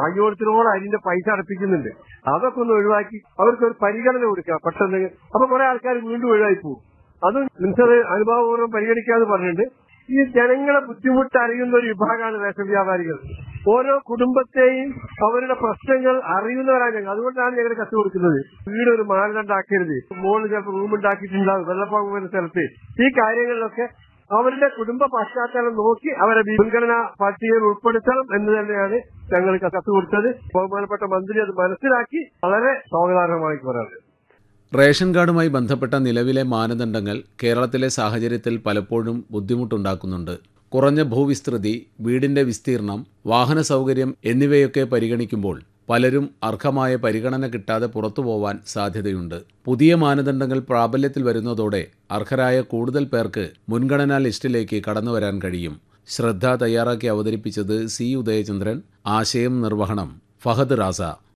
വാങ്ങിയോടത്തിനോട് അരിന്റെ പൈസ അടപ്പിക്കുന്നുണ്ട് അതൊക്കെ ഒന്ന് ഒഴിവാക്കി അവർക്ക് ഒരു പരിഗണന കൊടുക്കുക പെട്ടെന്ന് അപ്പൊ കുറെ ആൾക്കാർ വീണ്ടും ഒഴിവായി പോകും അതും നിങ്ങൾക്കത് അനുഭവപൂർവ്വം പരിഗണിക്കാന്ന് പറഞ്ഞിട്ടുണ്ട് ഈ ജനങ്ങളെ ബുദ്ധിമുട്ട് അറിയുന്ന ഒരു വിഭാഗമാണ് റേഷൻ വ്യാപാരികൾ ഓരോ കുടുംബത്തെയും അവരുടെ പ്രശ്നങ്ങൾ അറിയുന്നവരാണ് ഞങ്ങൾ അതുകൊണ്ടാണ് ഞങ്ങൾ കത്ത് കൊടുക്കുന്നത് വീട് ഒരു മാനദണ്ഡാക്കരുത് മോള് ചിലപ്പോൾ റൂം ഉണ്ടാക്കിയിട്ടുണ്ടാവും വെള്ളപ്പാമ്പ് വരുന്ന സ്ഥലത്ത് ഈ കാര്യങ്ങളിലൊക്കെ അവരുടെ കുടുംബ പശ്ചാത്തലം നോക്കി അവരെ മുൻഗണനാ പട്ടികയിൽ ഉൾപ്പെടുത്തണം എന്ന് തന്നെയാണ് ഞങ്ങൾ കത്ത് കൊടുത്തത് ബഹുമാനപ്പെട്ട മന്ത്രി അത് മനസ്സിലാക്കി വളരെ സ്വാഗതാർഹമായി പറയാറ് റേഷൻ കാർഡുമായി ബന്ധപ്പെട്ട നിലവിലെ മാനദണ്ഡങ്ങൾ കേരളത്തിലെ സാഹചര്യത്തിൽ പലപ്പോഴും ബുദ്ധിമുട്ടുണ്ടാക്കുന്നുണ്ട് കുറഞ്ഞ ഭൂവിസ്തൃതി വീടിന്റെ വിസ്തീർണം വാഹന സൗകര്യം എന്നിവയൊക്കെ പരിഗണിക്കുമ്പോൾ പലരും അർഹമായ പരിഗണന കിട്ടാതെ പുറത്തുപോവാൻ സാധ്യതയുണ്ട് പുതിയ മാനദണ്ഡങ്ങൾ പ്രാബല്യത്തിൽ വരുന്നതോടെ അർഹരായ കൂടുതൽ പേർക്ക് മുൻഗണനാ ലിസ്റ്റിലേക്ക് കടന്നുവരാൻ കഴിയും ശ്രദ്ധ തയ്യാറാക്കി അവതരിപ്പിച്ചത് സി ഉദയചന്ദ്രൻ ആശയം നിർവഹണം ഫഹദ് റാസ